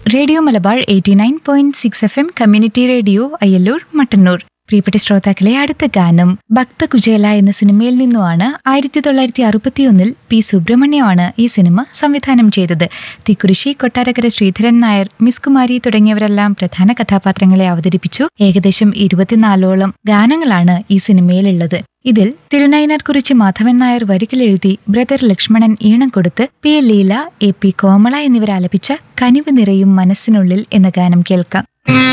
radio Malabar eighty nine point six F M community radio Ayyallur Mattannur പ്രിയപ്പെട്ട ശ്രോതാക്കളെ അടുത്ത ഗാനം ഭക്ത കുചേല എന്ന സിനിമയിൽ നിന്നുമാണ് ആയിരത്തി തൊള്ളായിരത്തി അറുപത്തിയൊന്നിൽ പി സുബ്രഹ്മണ്യമാണ് ഈ സിനിമ സംവിധാനം ചെയ്തത് തിക്കുരിശി കൊട്ടാരക്കര ശ്രീധരൻ നായർ മിസ് കുമാരി തുടങ്ങിയവരെല്ലാം പ്രധാന കഥാപാത്രങ്ങളെ അവതരിപ്പിച്ചു ഏകദേശം ഇരുപത്തിനാലോളം ഗാനങ്ങളാണ് ഈ സിനിമയിലുള്ളത് ഇതിൽ തിരുനൈനാർ കുറിച്ച് മാധവൻ നായർ വരികൾ എഴുതി ബ്രദർ ലക്ഷ്മണൻ ഈണം കൊടുത്ത് P L Leela A P Komala എന്നിവർ ആലപിച്ച കനിവ് നിറയും മനസ്സിനുള്ളിൽ എന്ന ഗാനം കേൾക്കാം